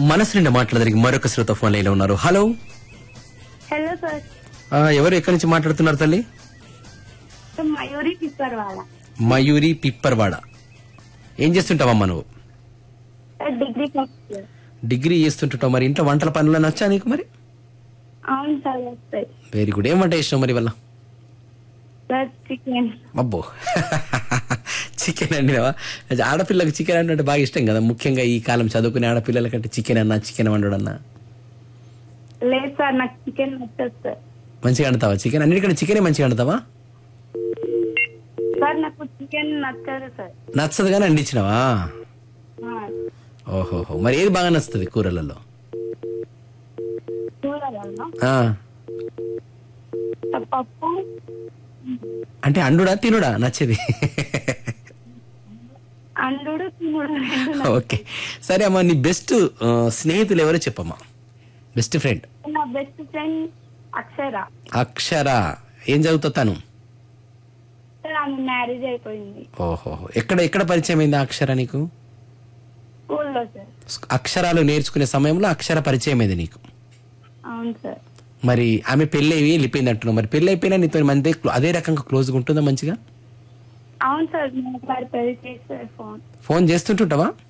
మనసు నిండా మాట్లాడడానికి మరొక శ్రోత ఫోన్ లైన్ లో ఉన్నారు హలో హలో సార్ ఆ, ఎవరు ఎక్కడి నుంచి మాట్లాడుతున్నారు తల్లి సార్ మయూరి పిప్పర్ వాళ్ళ మయూరి పిప్పర్వాడ ఏం చేస్తుంటావమ్మా నువ్వు sir degree first year degree చేస్తుంటుంటావు మరి ఇంట్లో వంటల పనులు నచ్చా నీకు మరి అవును సార్ వస్తాయి వెరీ గుడ్ ఏం వంట చేసినావు మరి వల్ల సార్ చికెన్ అబ్బో చికెన్ అండినవా ఆడపిల్లకి చికెన్ అంటే బాగా ఇష్టం కదా ముఖ్యంగా ఈ కాలం చదువుకునే ఆడపిల్లలకంటే చికెన్ అన్నా చికెన్ వండడం అన్నా లేదు సార్ నాకు చికెన్ నచ్చదు సార్ మంచిగా వండుతావా చికెన్ అన్నిటికంటే చికెనే మంచిగా వండుతావా సార్ నాకు చికెన్ నచ్చదు సార్ నచ్చదు కానీ అండించినవా ఆ, ఓహోహో మరి ఏది బాగా నచ్చుతుంది కూరలలో కూరలలో ఆ, సార్ పప్పు అంటే అండుడా తినుడా నచ్చేది అండుడు తినుడు రెండు నచ్చ- ఓకే సరే అమ్మా నీ బెస్ట్ స్నేహితులు ఎవరో చెప్పమ్మా బెస్ట్ ఫ్రెండ్ నా బెస్ట్ ఫ్రెండ్ అక్షర అక్షర ఏం చదువుతావు తను సార్ ఆమె మ్యారేజ్ అయిపోయింది ఓహో ఎక్కడ ఎక్కడ పరిచయం అయింది ఆ అక్షర నీకు స్కూల్లో సార్ అక్షరాలు నేర్చుకునే సమయంలో అక్షర పరిచయం అయింది నీకు అవును సార్ మరి ఆమె పెళ్ళి అయ్యి వెళ్ళిపోయింది అంటున్నావు మరి పెళ్ళి అయిపోయినా నీతో మంది అదే రకంగా క్లోజ్గా ఉంటుందా మంచిగా అవును సార్ నేను ఒకసారి పెళ్లి చేస్తారు ఫోన్ ఫోన్ చేస్తుంటుంటావా